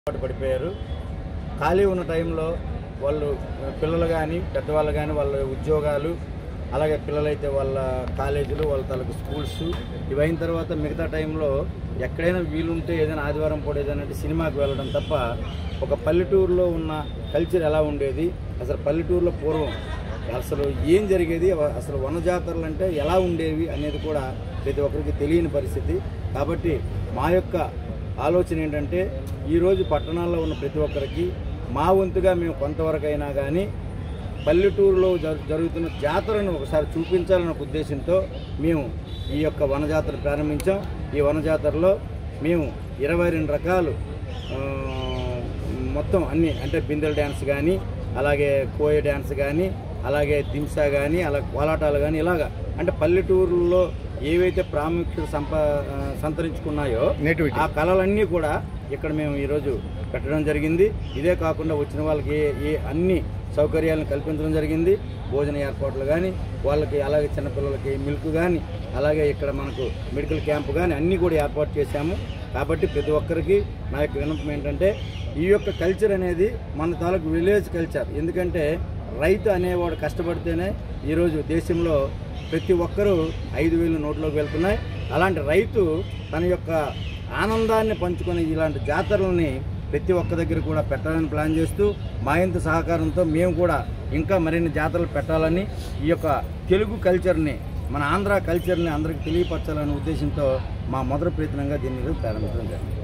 పాటు పడిపోయారు ఖాళీ ఉన్న టైంలో వాళ్ళు పిల్లలు కానీ పెద్దవాళ్ళు కానీ వాళ్ళ ఉద్యోగాలు అలాగే పిల్లలైతే వాళ్ళ కాలేజీలు వాళ్ళ తలకు స్కూల్స్ ఇవైన తర్వాత మిగతా టైంలో ఎక్కడైనా వీలుంటే ఏదైనా ఆదివారం పూట ఏదైనా అంటే సినిమాకి వెళ్ళడం తప్ప ఒక పల్లెటూరులో ఉన్న కల్చర్ ఎలా ఉండేది అసలు పల్లెటూరులో పూర్వం అసలు ఏం జరిగేది అసలు వన జాతరలు అంటే ఎలా ఉండేవి అనేది కూడా ప్రతి ఒక్కరికి తెలియని పరిస్థితి కాబట్టి మా యొక్క ఆలోచన ఏంటంటే ఈరోజు పట్టణాల్లో ఉన్న ప్రతి ఒక్కరికి మా వంతుగా మేము కొంతవరకు అయినా కానీ పల్లెటూరులో జరు- జరుగుతున్న జాతరను ఒకసారి చూపించాలన్న ఒక ఉద్దేశంతో మేము ఈ యొక్క వనజాతర ప్రారంభించాం ఈ వనజాతరలో మేము ఇరవై రెండు రకాలు ఆ, మొత్తం అన్ని అంటే బిందెల డ్యాన్స్ కానీ అలాగే కోయ డ్యాన్స్ కానీ అలాగే దింసా కానీ అలాగే కోలాటాలు కానీ ఇలాగా అంటే పల్లెటూరులో ఏవైతే ప్రాముఖ్యత సంప ఆ, సంతరించుకున్నాయో Nativity. ఆ కళలన్నీ కూడా ఇక్కడ మేము ఈరోజు పెట్టడం జరిగింది ఇదే కాకుండా వచ్చిన వాళ్ళకి ఏ ఏ అన్ని సౌకర్యాలను కల్పించడం జరిగింది భోజన ఏర్పాట్లు కానీ వాళ్ళకి అలాగే చిన్నపిల్లలకి మిల్క్ కానీ అలాగే ఇక్కడ మనకు మెడికల్ క్యాంప్ కానీ అన్నీ కూడా ఏర్పాటు చేశాము కాబట్టి ప్రతి ఒక్కరికి నా యొక్క వినపం ఏంటంటే ఈ యొక్క కల్చర్ అనేది మన తాలూకు విలేజ్ కల్చర్ ఎందుకంటే రైతు అనేవాడు కష్టపడితేనే ఈరోజు దేశంలో ప్రతి ఒక్కరూ ఐదు వేలు నోట్లోకి వెళ్తున్నాయి అలాంటి రైతు తన యొక్క ఆనందాన్ని పంచుకొని ఇలాంటి జాతరలని ప్రతి ఒక్క దగ్గర కూడా పెట్టాలని ప్లాన్ చేస్తూ మా ఇంత సహకారంతో మేము కూడా ఇంకా మరిన్ని జాతరలు పెట్టాలని ఈ యొక్క తెలుగు కల్చర్ని మన ఆంధ్ర కల్చర్ని అందరికీ తెలియపరచాలనే ఉద్దేశంతో మా మొదటి ప్రయత్నంగా దీన్ని ప్రారంభించడం జరిగింది